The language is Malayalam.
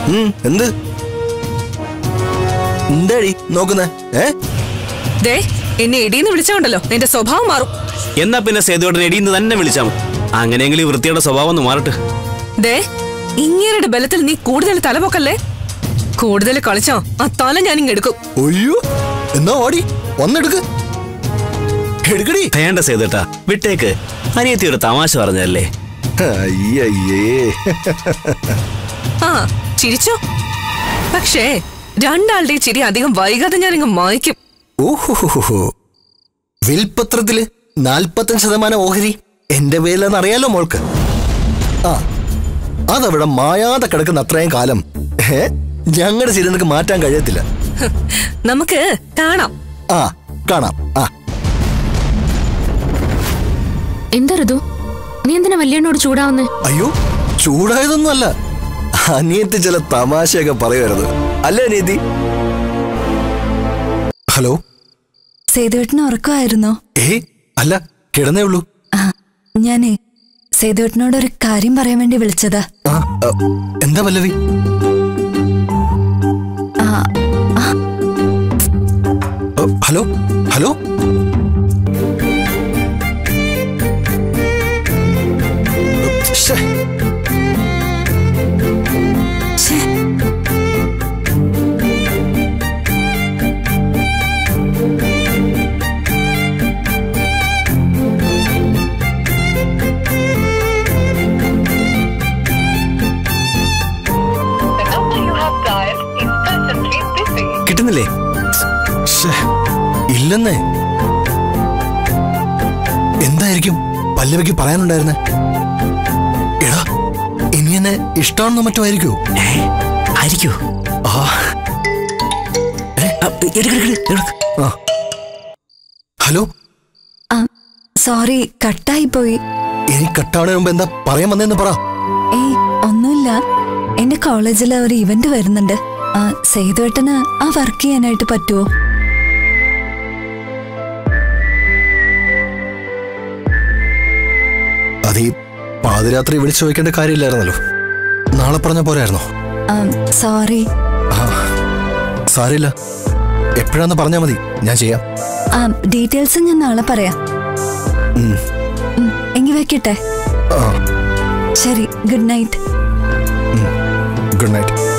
ഉം, എന്ത് എന്താടി നോക്കുന്നേ ഏ ദേ എന്നെ ഇടീന്ന് വിളിച്ചോണ്ടല്ലോ എന്റെ സ്വഭാവം മാറും എന്നാ പിന്നെ സേതുവേട്ടൻ എടിയെന്ന് തന്നെ വിളിച്ചാൽ മതി അങ്ങനെയെങ്കിലും ഈ വൃത്തിയുടെ സ്വഭാവം ഒന്ന് മാറട്ടെ ദേ ഇങ്ങേരുടെ ബലത്തിൽ നീ കൂടുതൽ തലപൊക്കല്ലേ കൂടുതൽ കളിച്ചോ ആ തല ഞാൻ ഇങ്ങെടുക്കും ഒയ്യോ എന്നാ ഓടി വന്നെടുക്ക് എടുക്കടി വേണ്ട സേതുട്ടാ വിട്ടേക്ക് അനിയത്തി ഒരു തമാശ പറഞ്ഞല്ലേ അയ്യയ്യേ ആ ചിരിച്ചോ പക്ഷേ രണ്ടാളുടെ ചിരി അധികം വൈകാതെ ഞാൻ ഇങ്ങ് മായ്ക്കും ഓഹോ വിൽപത്രത്തില് നാൽപ്പത്തഞ്ച് ശതമാനം ഓഹരി എന്റെ പേരിലെന്ന് അറിയാലോ മോൾക്ക് ആ അതവിടെ മായാതെ കിടക്കുന്ന അത്രയും കാലം ഏ ഞങ്ങളുടെ ശരി നിനക്ക് മാറ്റാൻ കഴിയത്തില്ല ഹ്, നമുക്ക് കാണാം ആ കാണാം ആ എന്താ ഋതു നീ എന്തിനാ വല്യണ്ണോട് ചൂടാവുന്നേ അയ്യോ ചൂടായതൊന്നും അല്ല അനിയത്തി ചില തമാശയൊക്കെ പറയുമായിരുന്നു അല്ലേ അനിയത്തി ഹലോ സേതുവേട്ടന് ഉറക്കമായിരുന്നോ ഏ അല്ല കിടന്നേ ഉള്ളൂ ആ ഞാനേ സേതുവേട്ടനോട് ഒരു കാര്യം പറയാൻ വേണ്ടി വിളിച്ചതാ ആ ആ, എന്താ പല്ലവി ആ ആ, ഓ, ഹലോ ഹലോ ശ്ശേ, ഛേ, The number you have dialed is presently busy. കിട്ടുന്നില്ലേ ശ്ശേ, ഇല്ലെന്നേ എന്തായിരിക്കും പല്ലവിക്ക് പറയാനുണ്ടായിരുന്നെ എടാ ഇനി എന്നെ ഇഷ്ടമാണെന്നോ മറ്റോ ആയിരിക്കോ ആയിരിക്കോ ആ ആ. ഹലോ ആ സോറി കട്ടായി പോയി ഇനി കട്ടാവണ മുമ്പ് എന്താ പറയാൻ വന്നതെന്ന് പറ ഏയ് ഒന്നുമില്ല എന്റെ കോളേജിൽ ഒരു ഇവന്റ് വരുന്നുണ്ട് ആ സേതുവേട്ടന് ആ വർക്ക് ചെയ്യാനായിട്ട് പറ്റുമോ അത് ഈ പാതിരാത്രി വിളിച്ചു ചോദിക്കേണ്ട കാര്യമില്ലായിരുന്നല്ലോ നാളെ പറഞ്ഞ പോരായിരുന്നോ ആ സോറി ആ സാരില്ല എപ്പോഴാന്ന് പറഞ്ഞാൽ മതി ഞാൻ ചെയ്യാം ആ ഡീറ്റെയിൽസ് ഞാൻ നാളെ പറയാം ഉം. ഉം, എങ്കി വെക്കട്ടെ ആ ശരി ഗുഡ് നൈറ്റ് ഗുഡ് നൈറ്റ്